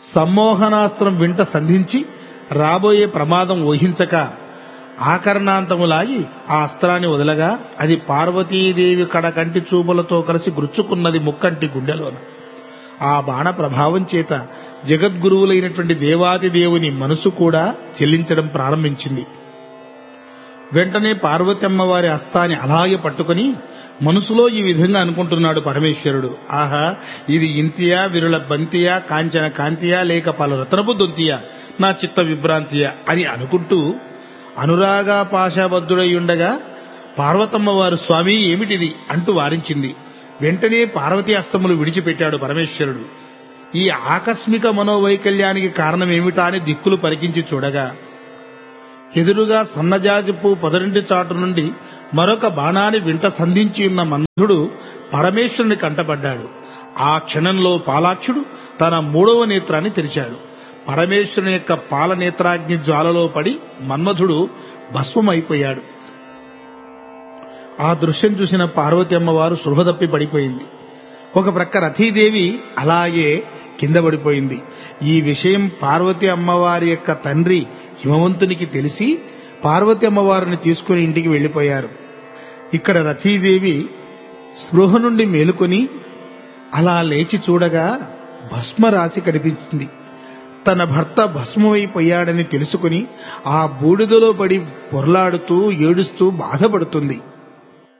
సమ్మోహనాస్త్రం వెంట సంధించి రాబోయే ప్రమాదం ఊహించక ఆకర్ణాంతములాగి ఆ అస్త్రాన్ని వదలగా అది పార్వతీదేవి కడ కంటి చూపులతో కలిసి గుచ్చుకున్నది ముక్కంటి గుండెలోన ఆ బాణ ప్రభావం చేత జగద్గురువులైనటువంటి దేవాది దేవుని మనసు కూడా చెల్లించడం ప్రారంభించింది వెంటనే పార్వతమ్మ వారి హస్తాన్ని అలాగే పట్టుకుని మనసులో ఈ విధంగా అనుకుంటున్నాడు పరమేశ్వరుడు ఆహా ఇది ఇంతియా విరుల బంతియా కాంచన కాంతియా లేక పలు రతనపు దొంతియా నా చిత్త విభ్రాంతియా అని అనుకుంటూ అనురాగా పాశాబద్ధుడై ఉండగా పార్వతమ్మ వారు స్వామి ఏమిటిది అంటూ వారించింది వెంటనే పార్వతీ అస్తములు విడిచిపెట్టాడు పరమేశ్వరుడు ఈ ఆకస్మిక మనోవైకల్యానికి కారణమేమిటా అని దిక్కులు పరికించి చూడగా ఎదురుగా సన్నజాజిపు పొదరింటి చాటు నుండి మరొక బాణాన్ని వింట సంధించి ఉన్న మన్మధుడు పరమేశ్వరుని కంటపడ్డాడు ఆ క్షణంలో పాలాక్షుడు తన మూడవ నేత్రాన్ని తెరిచాడు పరమేశ్వరుని యొక్క పాల నేత్రాగ్ని జ్వాలలో పడి మన్మధుడు భస్మమైపోయాడు ఆ దృశ్యం చూసిన పార్వతి అమ్మవారు సృహదప్పి పడిపోయింది ఒక ప్రక్క రథీదేవి అలాగే కింద పడిపోయింది ఈ విషయం పార్వతి అమ్మవారి యొక్క తండ్రి హిమవంతునికి తెలిసి పార్వతి అమ్మవారిని తీసుకుని ఇంటికి వెళ్లిపోయారు ఇక్కడ రథీదేవి స్పృహ నుండి మేలుకొని అలా లేచి చూడగా భస్మరాశి కనిపించింది తన భర్త భస్మమైపోయాడని తెలుసుకుని ఆ బూడిదలో పడి పొర్లాడుతూ ఏడుస్తూ బాధపడుతుంది